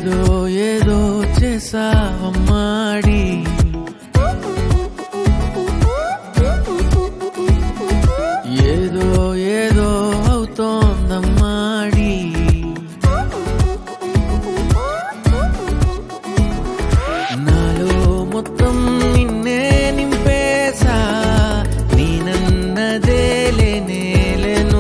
ఏదో ఏదో చేసావమ్మాడి ఏదో ఏదో అవుతోందమ్మాడి నాలో మొత్తం నిన్నే నింపేసా నేనన్నదే లేనేలేను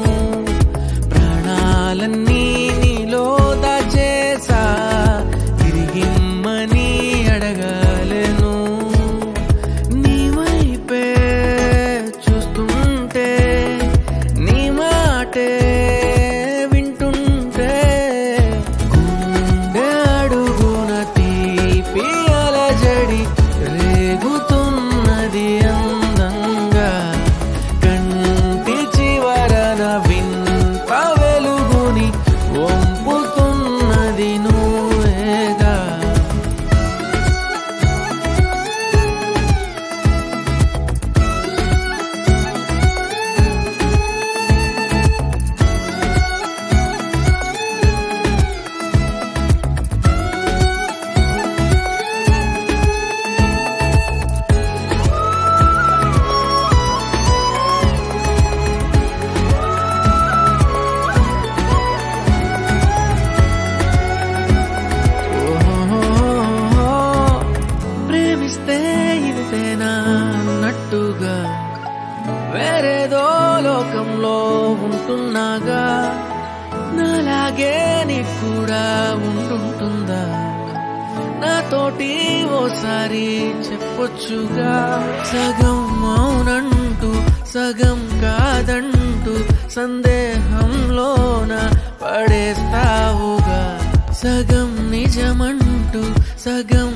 ప్రాణాలన్నీ నీలో దాచేసా తిరిగిమ్మని అడగాలేను నీ వైపే చూస్తుంటే నీ మాటే వింటుంటే గుండె అడుగున తీపి అలజడి రేగుతున్నది అందంగా కంటి చివరన వింత వెలుగుని వంపుతున్నది నువ్వేగా ఓహో, ప్రేమిస్తే ఇంతేనా అన్నట్టుగా వేరేదో లోకంలో ఉంటున్నాగా నాలాగే నీకు కూడా ఉంటుంటుందా నాతోటి ఓసారి చెప్పొచ్చుగా సగం మౌనంటూ సగం కాదంటూ సందేహంలోన పడేస్తావుగా సగం నిజమంటూ సగం